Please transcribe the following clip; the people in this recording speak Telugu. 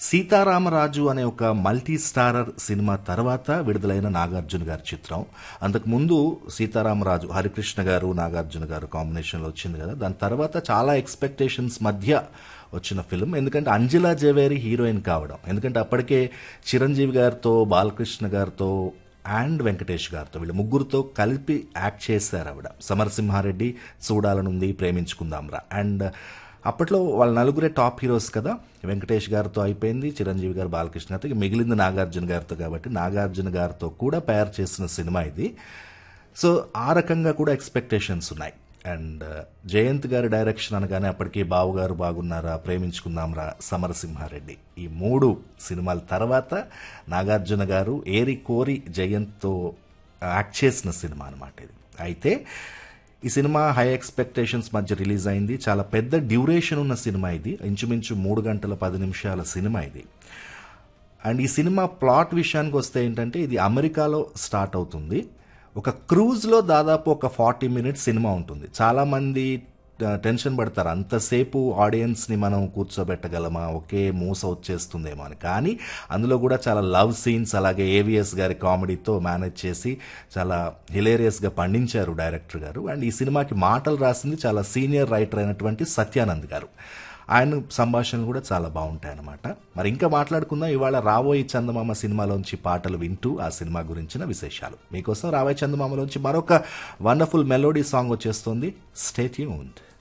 సీతారామరాజు అనే ఒక మల్టీ స్టారర్ సినిమా తర్వాత విడుదలైన నాగార్జున గారి చిత్రం అంతకు ముందు సీతారామరాజు హరికృష్ణ గారు నాగార్జున గారు కాంబినేషన్లో వచ్చింది కదా దాని తర్వాత చాలా ఎక్స్పెక్టేషన్స్ మధ్య వచ్చిన ఫిల్మ్ ఎందుకంటే అంజలా జవేరి హీరోయిన్ కావడం ఎందుకంటే అప్పటికే చిరంజీవి గారితో బాలకృష్ణ గారితో అండ్ వెంకటేష్ గారితో వీళ్ళు ముగ్గురుతో కలిపి యాక్ట్ చేశారు ఆవిడ సమరసింహారెడ్డి చూడాలనుంది ప్రేమించుకుందాంరా అండ్ అప్పట్లో వాళ్ళ నలుగురే టాప్ హీరోస్ కదా వెంకటేష్ గారితో అయిపోయింది చిరంజీవి గారు బాలకృష్ణ గారితో ఇక మిగిలింది నాగార్జున గారితో కాబట్టి నాగార్జున గారితో కూడా పేర్ చేసిన సినిమా ఇది సో ఆ రకంగా కూడా ఎక్స్పెక్టేషన్స్ ఉన్నాయి అండ్ జయంత్ గారి డైరెక్షన్ అనగానే అప్పటికి బావు గారు బాగున్నారా ప్రేమించుకుందాంరా సమరసింహారెడ్డి ఈ మూడు సినిమాల తర్వాత నాగార్జున గారు ఏరి కోరి జయంత్తో యాక్ట్ చేసిన సినిమా అనమాట ఇది అయితే ఈ సినిమా హై ఎక్స్పెక్టేషన్స్ మధ్య రిలీజ్ అయింది చాలా పెద్ద డ్యూరేషన్ ఉన్న సినిమా ఇది ఇంచుమించు మూడు గంటల పది నిమిషాల సినిమా ఇది అండ్ ఈ సినిమా ప్లాట్ విషయానికి వస్తే ఏంటంటే ఇది అమెరికాలో స్టార్ట్ అవుతుంది ఒక క్రూజ్లో దాదాపు ఒక ఫార్టీ మినిట్స్ సినిమా ఉంటుంది చాలామంది టెన్షన్ పడతారు అంతసేపు ఆడియన్స్ని మనం కూర్చోబెట్టగలమా ఒకే మూస వచ్చేస్తుందేమో అని కానీ అందులో కూడా చాలా లవ్ సీన్స్ అలాగే ఏవిఎస్ గారి కామెడీతో మేనేజ్ చేసి చాలా హిలేరియస్గా పండించారు డైరెక్టర్ గారు అండ్ ఈ సినిమాకి మాటలు రాసింది చాలా సీనియర్ రైటర్ అయినటువంటి సత్యానంద్ గారు ఆయన సంభాషణలు కూడా చాలా బాగుంటాయి అన్నమాట మరి ఇంకా మాట్లాడుకుందాం ఇవాళ రాబోయే చందమామ సినిమాలోంచి పాటలు వింటూ ఆ సినిమా గురించిన విశేషాలు మీకోసం రాబోయే చందమామలోంచి మరొక వండర్ఫుల్ మెలోడీ సాంగ్ వచ్చేస్తుంది స్టేట్యూన్డ్